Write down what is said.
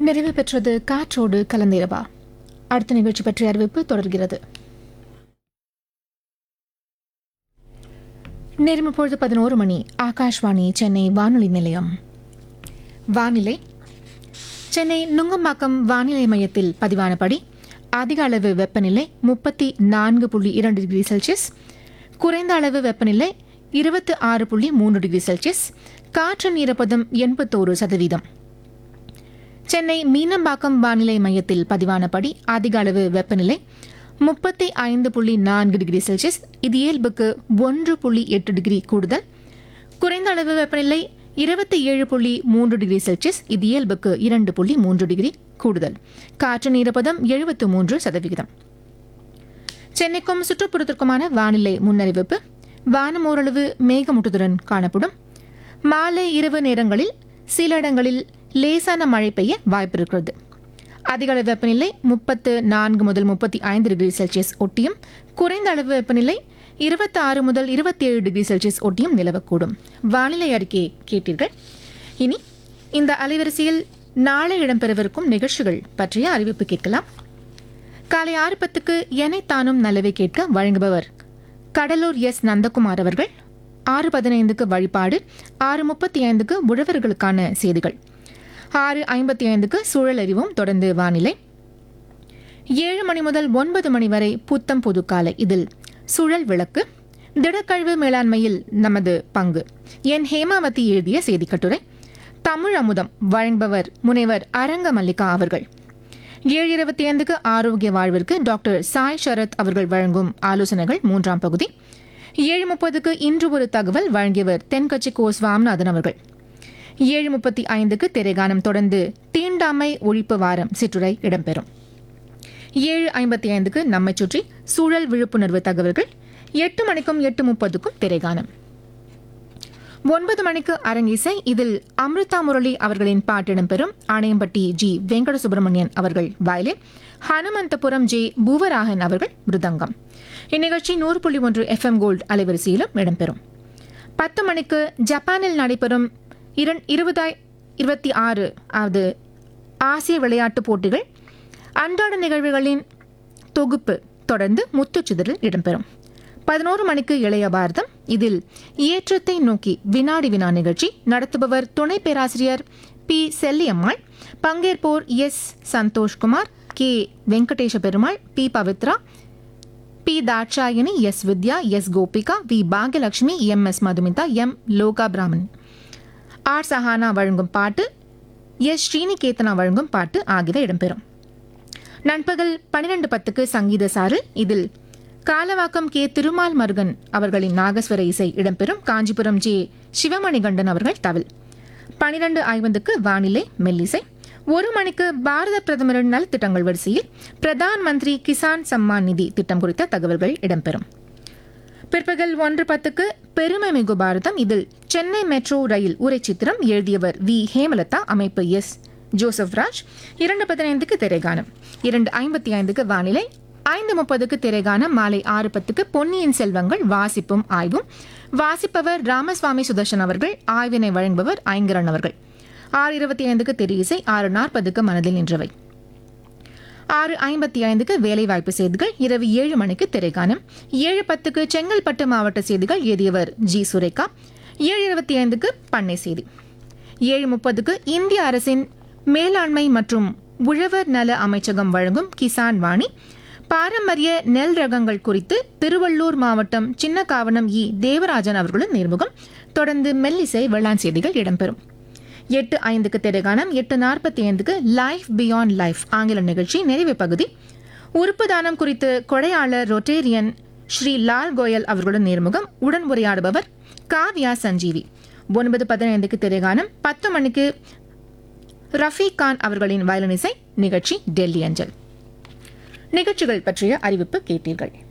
நிறைவு பெற்றது காற்றோடு கலந்திரவா அடுத்த நிகழ்ச்சி பற்றிய அறிவிப்பு தொடர்கிறது நேரம் இப்பொழுது பதினோரு மணி ஆகாஷ்வாணி சென்னை வானொலி நிலையம் வானிலை சென்னை நுங்கம்பாக்கம் வானிலை மையத்தில் பதிவானபடி அதிக அளவு வெப்பநிலை முப்பத்தி நான்கு புள்ளி இரண்டு டிகிரி செல்சியஸ் குறைந்த அளவு வெப்பநிலை இருபத்தி ஆறு புள்ளி மூன்று டிகிரி செல்சியஸ் காற்றின் ஈரப்பதம் எண்பத்தோரு சதவீதம் சென்னை மீனம்பாக்கம் வானிலை மையத்தில் பதிவானபடி அதிக அளவு வெப்பநிலை முப்பத்தி ஐந்து புள்ளி நான்கு டிகிரி செல்சியஸ் இது இயல்புக்கு ஒன்று புள்ளி எட்டு டிகிரி கூடுதல் குறைந்த அளவு வெப்பநிலை இருபத்தி ஏழு புள்ளி மூன்று டிகிரி செல்சியஸ் இது இயல்புக்கு இரண்டு புள்ளி மூன்று டிகிரி கூடுதல் காற்றின் ஈரப்பதம் எழுபத்து மூன்று சதவிகிதம் சென்னைக்கும் சுற்றுப்புறத்திற்குமான வானிலை முன்னறிவிப்பு வானம் ஓரளவு மேகமூட்டத்துடன் காணப்படும் மாலை இரவு நேரங்களில் சில இடங்களில் லேசான மழை பெய்ய வாய்ப்பிருக்கிறது அதிக அளவு வெப்பநிலை முப்பத்து நான்கு முதல் முப்பத்தி ஐந்து டிகிரி செல்சியஸ் ஒட்டியும் குறைந்த அளவு வெப்பநிலை இருபத்தி ஆறு முதல் இருபத்தி ஏழு டிகிரி செல்சியஸ் ஒட்டியும் நிலவக்கூடும் வானிலை அறிக்கையை கேட்டீர்கள் இனி இந்த அலைவரிசையில் நாளை இடம்பெறவிருக்கும் நிகழ்ச்சிகள் பற்றிய அறிவிப்பு கேட்கலாம் காலை ஆறு பத்துக்கு எனைத்தானும் நல்லவை கேட்க வழங்குபவர் கடலூர் எஸ் நந்தகுமார் அவர்கள் ஆறு பதினைந்துக்கு வழிபாடு ஆறு முப்பத்தி ஐந்துக்கு உழவர்களுக்கான செய்திகள் ஆறு ஐம்பத்தி ஐந்துக்கு சூழல் அறிவும் தொடர்ந்து வானிலை ஏழு மணி முதல் ஒன்பது மணி வரை புத்தம் புது காலை இதில் சுழல் விளக்கு திடக்கழிவு மேலாண்மையில் நமது பங்கு என் ஹேமாவதி எழுதிய செய்திக் கட்டுரை தமிழ் அமுதம் வழங்குபவர் முனைவர் அரங்க மல்லிகா அவர்கள் ஏழு இருபத்தி ஐந்துக்கு ஆரோக்கிய வாழ்விற்கு டாக்டர் சாய் சரத் அவர்கள் வழங்கும் ஆலோசனைகள் மூன்றாம் பகுதி ஏழு முப்பதுக்கு இன்று ஒரு தகவல் வழங்கியவர் தென்கட்சி கோ சுவாமிநாதன் அவர்கள் ஏழு முப்பத்தி ஐந்துக்கு திரைகானம் தொடர்ந்து தீண்டாமை ஒழிப்பு வாரம் சிற்றுரை இடம்பெறும் ஏழு ஐம்பத்தி ஐந்துக்கு நம்மை சுற்றி சூழல் விழிப்புணர்வு தகவல்கள் எட்டு மணிக்கும் எட்டு முப்பதுக்கும் திரைகானம் ஒன்பது மணிக்கு அரங்கிசை இதில் அமிர்தா முரளி அவர்களின் பாட்டு இடம்பெறும் ஆணையம்பட்டி ஜி வெங்கட சுப்பிரமணியன் அவர்கள் வயலின் ஹனுமந்தபுரம் ஜே பூவராகன் அவர்கள் மிருதங்கம் இந்நிகழ்ச்சி நூறு புள்ளி ஒன்று எஃப்எம் கோல்டு அலைவரிசையிலும் இடம்பெறும் பத்து மணிக்கு ஜப்பானில் நடைபெறும் இரண் இருபதாய் இருபத்தி ஆறு ஆவது ஆசிய விளையாட்டுப் போட்டிகள் அன்றாட நிகழ்வுகளின் தொகுப்பு தொடர்ந்து முத்துச்சிதறில் இடம்பெறும் பதினோரு மணிக்கு இளைய பாரதம் இதில் ஏற்றத்தை நோக்கி வினாடி வினா நிகழ்ச்சி நடத்துபவர் துணை பேராசிரியர் பி செல்லியம்மாள் பங்கேற்போர் S Santhoshkumar K Venkatesha Perumal P Pavithra P Dhatchayani S Vidhya S Gopika V Bhagyalakshmi M S Madhumitha M Loka Braman R Sahana வழங்கும் பாட்டு எஸ் ஸ்ரீனிகேதனா வழங்கும் பாட்டு ஆகியவை இடம்பெறும் நண்பகல் பன்னிரண்டு பத்துக்கு சங்கீத சாறு இதில் காலவாக்கம் கே திருமால் மருகன் அவர்களின் நாகஸ்வர இசை இடம்பெறும் காஞ்சிபுரம் ஜே சிவமணிகண்டன் அவர்கள் தவில் பனிரெண்டு ஐம்பதுக்கு வானிலை மெல்லிசை ஒரு மணிக்கு பாரத பிரதமரின் நலத்திட்டங்கள் வரிசையில் பிரதான் மந்திரி கிசான் சம்மான் நிதி திட்டம் குறித்த தகவல்கள் இடம்பெறும் பிற்பகல் ஒன்று பத்துக்கு பெருமை மிகு பாரதம் இதில் சென்னை மெட்ரோ ரயில் உரைச்சித்திரம் எழுதியவர் வி ஹேமலதா அமைப்பு எஸ் ஜோசப் ராஜ் இரண்டு பதினைந்துக்கு திரைகானம் இரண்டு ஐம்பத்தி ஐந்துக்கு வானிலை ஐந்து முப்பதுக்கு திரைகானம் மாலை ஆறு பத்துக்கு பொன்னியின் செல்வங்கள் வாசிப்பும் ஆய்வும் வாசிப்பவர் ராமசுவாமி சுதர்ஷன் அவர்கள் ஆய்வினை வழங்குபவர் ஐங்கரன் அவர்கள் ஆறு இருபத்தி ஐந்துக்கு திரு இசை ஆறு நாற்பதுக்கு மனதில் நின்றவை ஆறு ஐம்பத்தி ஐந்துக்கு வேலைவாய்ப்பு செய்திகள் இரவு ஏழு மணிக்கு திரைக்கானம் ஏழு பத்துக்கு செங்கல்பட்டு மாவட்ட செய்திகள் எழுதியவர் ஜி சுரேகா ஏழு இருபத்தி ஐந்துக்கு பண்ணை செய்தி ஏழு முப்பதுக்கு இந்திய அரசின் மேலாண்மை மற்றும் உழவர் நல அமைச்சகம் வழங்கும் கிசான் வாணி பாரம்பரிய நெல் ரகங்கள் குறித்து திருவள்ளூர் மாவட்டம் சின்னக்காவனம் இ தேவராஜன் அவர்களுடன் நேர்முகம் தொடர்ந்து மெல்லிசை வேளாண் செய்திகள் இடம்பெறும் எட்டு ஐந்துக்கு திரைகானம் எட்டு நாற்பத்தி ஐந்துக்கு லைஃப் பியாண்ட் லைஃப் ஆங்கில நிகழ்ச்சி நிறைவு பகுதி உறுப்பு தானம் குறித்து கொடையாளர் ரொட்டேரியன் ஸ்ரீ லால் கோயல் அவர்களுடன் நேர்முகம் உடன் உரையாடுபவர் காவ்யா சஞ்சீவி ஒன்பது பதினைந்துக்கு திரைகானம் பத்து மணிக்கு ரஃபீக் கான் அவர்களின் வயலினிசை நிகழ்ச்சி டெல்லி அஞ்சல் நிகழ்ச்சிகள் பற்றிய அறிவிப்பு கேட்டீர்கள்